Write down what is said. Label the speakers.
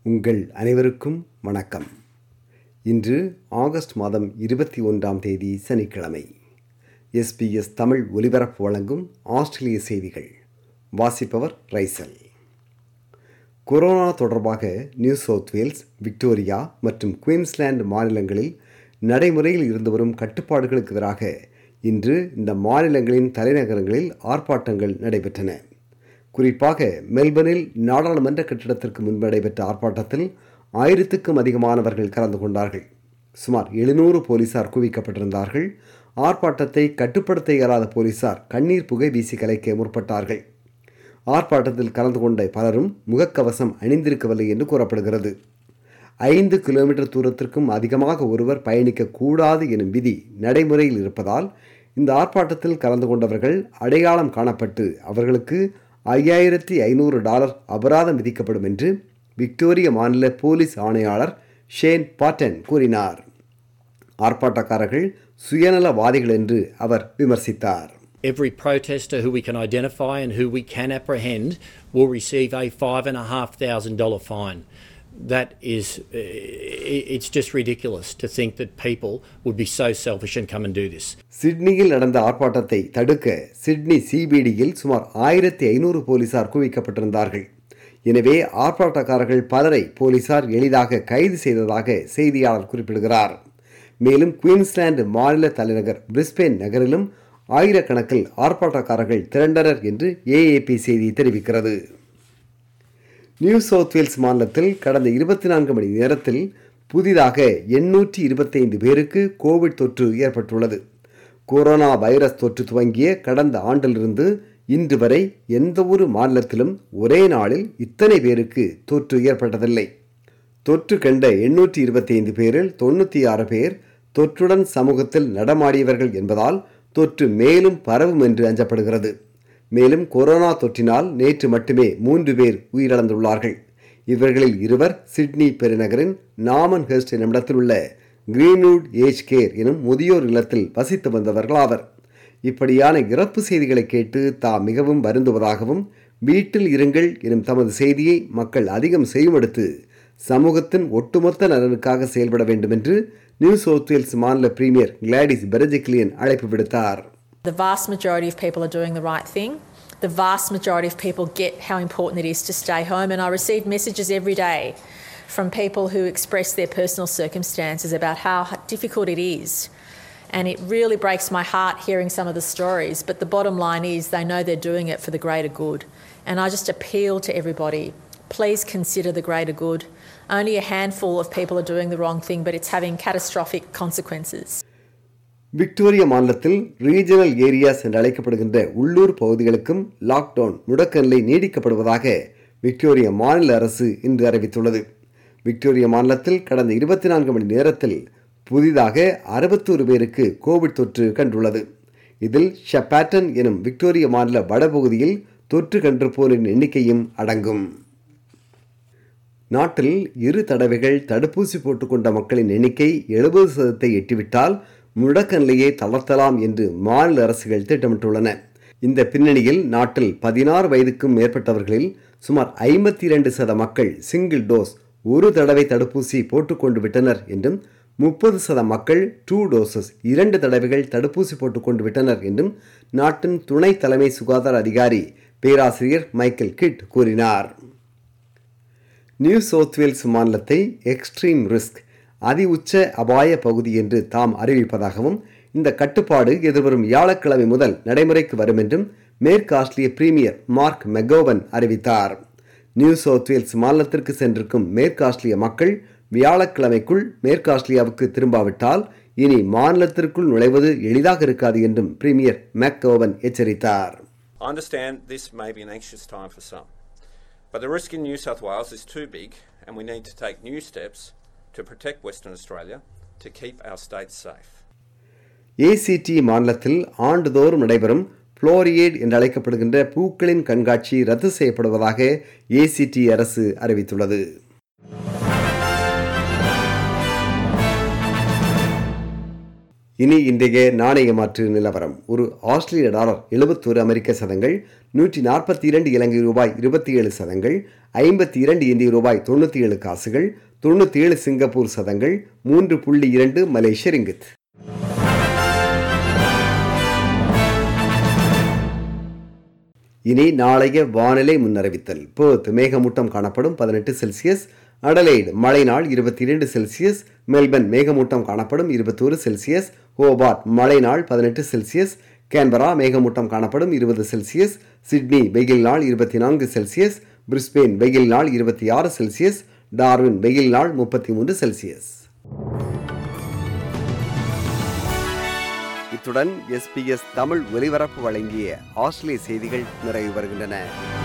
Speaker 1: உங்கள் அனைவருக்கும் வணக்கம் இன்று ஆகஸ்ட் மாதம் இருபத்தி ஒன்றாம் தேதி சனிக்கிழமை எஸ்பிஎஸ் தமிழ் ஒலிபரப்பு வழங்கும் ஆஸ்திரேலிய செய்திகள் வாசிப்பவர் ரைசல் கொரோனா தொடர்பாக நியூ சவுத் வேல்ஸ் விக்டோரியா மற்றும் குயின்ஸ்லாந்து மாநிலங்களில் நடைமுறையில் இருந்து வரும் கட்டுப்பாடுகளுக்கு எதிராக இன்று இந்த மாநிலங்களின் தலைநகரங்களில் ஆர்ப்பாட்டங்கள் நடைபெற்றன குறிப்பாக மெல்பர்னில் நாடாளுமன்ற கட்டிடத்திற்கு முன்பு நடைபெற்ற ஆர்ப்பாட்டத்தில் ஆயிரத்துக்கும் அதிகமானவர்கள் கலந்து கொண்டார்கள் சுமார் எழுநூறு போலீசார் குவிக்கப்பட்டிருந்தார்கள் ஆர்ப்பாட்டத்தை கட்டுப்படுத்த இயலாத போலீசார் கண்ணீர் புகை வீசி கலைக்க முற்பட்டார்கள் ஆர்ப்பாட்டத்தில் கலந்து கொண்ட பலரும் முகக்கவசம் அணிந்திருக்கவில்லை என்று கூறப்படுகிறது ஐந்து கிலோமீட்டர் தூரத்திற்கும் அதிகமாக ஒருவர் பயணிக்க கூடாது எனும் விதி நடைமுறையில் இருப்பதால் இந்த ஆர்ப்பாட்டத்தில் கலந்து கொண்டவர்கள் அடையாளம் காணப்பட்டு அவர்களுக்கு ஐயாயிரத்தி ஐநூறு டாலர் அபராதம் விதிக்கப்படும் என்று விக்டோரிய மாநில போலீஸ் ஆணையாளர் ஷேன் பாட்டன் கூறினார் ஆர்ப்பாட்டக்காரர்கள் சுயநலவாதிகள் என்று அவர் விமர்சித்தார்
Speaker 2: Every protester who we can identify and who we can apprehend will receive a five and a half thousand dollar fine. That is, it's just ridiculous to think that people would be so selfish and come and do this.
Speaker 1: சிட்னியில் நடந்த ஆர்ப்பாட்டத்தை தடுக்க Sydney சிபிடியில் சுமார் ஆயிரத்தி ஐநூறு போலீசார் குவிக்கப்பட்டிருந்தார்கள் எனவே ஆர்ப்பாட்டக்காரர்கள் பலரை போலீசார் எளிதாக கைது செய்ததாக செய்தியாளர் குறிப்பிடுகிறார் மேலும் குயின்ஸ்லாந்து மாநில தலைநகர் பிரிஸ்பேன் நகரிலும் ஆயிரக்கணக்கில் ஆர்ப்பாட்டக்காரர்கள் திரண்டனர் என்று ஏஏபி செய்தி தெரிவிக்கிறது நியூ சவுத் வேல்ஸ் மாநிலத்தில் கடந்த இருபத்தி நான்கு மணி நேரத்தில் புதிதாக எண்ணூற்றி இருபத்தைந்து பேருக்கு கோவிட் தொற்று ஏற்பட்டுள்ளது கொரோனா வைரஸ் தொற்று துவங்கிய கடந்த ஆண்டிலிருந்து இன்று வரை எந்த ஒரு மாநிலத்திலும் ஒரே நாளில் இத்தனை பேருக்கு தொற்று ஏற்பட்டதில்லை தொற்று கண்ட எண்ணூற்றி இருபத்தி ஐந்து பேரில் தொண்ணூற்றி ஆறு பேர் தொற்றுடன் சமூகத்தில் நடமாடியவர்கள் என்பதால் தொற்று மேலும் பரவும் என்று அஞ்சப்படுகிறது மேலும் கொரோனா தொற்றினால் நேற்று மட்டுமே மூன்று பேர் உயிரிழந்துள்ளார்கள் இவர்களில் இருவர் சிட்னி பெருநகரின் நாமன் ஹெஸ்ட் என்னிடத்தில் உள்ள கிரீன்வுட் ஏஜ் கேர் எனும் முதியோர் இல்லத்தில் வசித்து வந்தவர்கள் ஆவர் இப்படியான இறப்பு செய்திகளை கேட்டு தாம் மிகவும் வருந்துவதாகவும் வீட்டில் இருங்கள் எனும் தமது செய்தியை மக்கள் அதிகம் செய்யுமெடுத்து சமூகத்தின் ஒட்டுமொத்த நலனுக்காக செயல்பட வேண்டும் என்று நியூ சவுத் வேல்ஸ் மாநில பிரீமியர் கிளாடிஸ் பெரஜிக்லியன் அழைப்பு விடுத்தார்
Speaker 3: The vast majority of people are doing the right thing. The vast majority of people get how important it is to stay home, and I receive messages every day from people who express their personal circumstances about how difficult it is. And it really breaks my heart hearing some of the stories, but the bottom line is they know they're doing it for the greater good. And I just appeal to everybody please consider the greater good. Only a handful of people are doing the wrong thing, but it's having catastrophic consequences.
Speaker 1: விக்டோரியா மாநிலத்தில் regional areas என்று அழைக்கப்படுகின்ற உள்ளூர் பகுதிகளுக்கும் lockdown முடக்க நிலை நீடிக்கப்படுவதாக Victoria மாநில அரசு இன்று அறிவித்துள்ளது விக்டோரியா மாநிலத்தில் கடந்த இருபத்தி நான்கு மணி நேரத்தில் புதிதாக அறுபத்தோரு பேருக்கு கோவிட் தொற்று கண்டுள்ளது இதில் ஷப்பாட்டன் எனும் விக்டோரியா மாநில வடபகுதியில் தொற்று கண்டிருப்போரின் எண்ணிக்கையும் அடங்கும் நாட்டில் இரு தடவைகள் தடுப்பூசி போட்டுக்கொண்ட மக்களின் எண்ணிக்கை எழுபது சதத்தை எட்டிவிட்டால் முடக்க நிலையை தளர்த்தலாம் என்று மாநில அரசுகள் திட்டமிட்டுள்ளன இந்த பின்னணியில் நாட்டில் பதினாறு வயதுக்கும் மேற்பட்டவர்களில் சுமார் ஐம்பத்தி இரண்டு சத மக்கள் சிங்கிள் டோஸ் ஒரு தடவை தடுப்பூசி போட்டுக்கொண்டு விட்டனர் என்றும் முப்பது சத மக்கள் டூ டோசஸ் இரண்டு தடவைகள் தடுப்பூசி போட்டுக்கொண்டு விட்டனர் என்றும் நாட்டின் துணை தலைமை சுகாதார அதிகாரி பேராசிரியர் மைக்கேல் கிட் கூறினார் நியூ சவுத் வேல்ஸ் மாநிலத்தை எக்ஸ்ட்ரீம் ரிஸ்க் அதி உச்ச அபாய பகுதி என்று தாம் அறிவிப்பதாகவும் இந்த கட்டுப்பாடு எதிர்வரும் வியாழக்கிழமை முதல் நடைமுறைக்கு வரும் என்றும் மேற்கு ஆஸ்திரேலிய பிரீமியர் மார்க் மெகோவன் அறிவித்தார் நியூ சவுத் வேல்ஸ் மாநிலத்திற்கு சென்றிருக்கும் மேற்கு ஆஸ்திரேலிய மக்கள் வியாழக்கிழமைக்குள் மேற்கு ஆஸ்திரேலியாவுக்கு திரும்பாவிட்டால் இனி மாநிலத்திற்குள் நுழைவது எளிதாக இருக்காது என்றும் பிரீமியர் மெக்கோவன் எச்சரித்தார்
Speaker 4: I understand this may be an anxious time for some, but the risk in New South Wales is too big, and we need to take new steps to protect Western Australia to keep our states safe.
Speaker 1: ACT மாநிலத்தில் ஆண்டுதோறும் நடைபெறும் புளோரியேட் என்று அழைக்கப்படுகின்ற பூக்களின் கண்காட்சி ரத்து செய்யப்படுவதாக ACT அரசு அறிவித்துள்ளது இனி இன்றைய நாணய மாற்று நிலவரம் ஒரு ஆஸ்திரேலிய டாலர் எழுபத்தோரு அமெரிக்க சதங்கள் நூற்றி நாற்பத்தி இரண்டு இலங்கை ரூபாய் இருபத்தி ஏழு சதங்கள் ஐம்பத்தி இரண்டு இந்திய ரூபாய் தொண்ணூற்றி ஏழு காசுகள் தொண்ணூற்றி ஏழு சிங்கப்பூர் சதங்கள் மூன்று புள்ளி இரண்டு மலேசிய ரிங்கித் இனி நாளைய வானிலை முன்னறிவித்தல் பேர்த் மேகமூட்டம் காணப்படும் பதினெட்டு செல்சியஸ் அடலைடு மழை நாள் இருபத்தி இரண்டு செல்சியஸ் மெல்பர்ன் மேகமூட்டம் காணப்படும் இருபத்தோரு செல்சியஸ் ஹோபார்ட் மழை நாள் பதினெட்டு செல்சியஸ் கேன்பரா மேகமூட்டம் காணப்படும் இருபது செல்சியஸ் சிட்னி வெயில் நாள் இருபத்தி நான்கு செல்சியஸ் பிரிஸ்பெயின் வெயில் நாள் இருபத்தி ஆறு செல்சியஸ் டார்வின் வெயில் நாள் முப்பத்தி மூன்று செல்சியஸ் இத்துடன் எஸ்பிஎஸ் தமிழ் ஒலிபரப்பு வழங்கிய ஆஸ்திரேலிய செய்திகள் நிறைவு வருகின்றன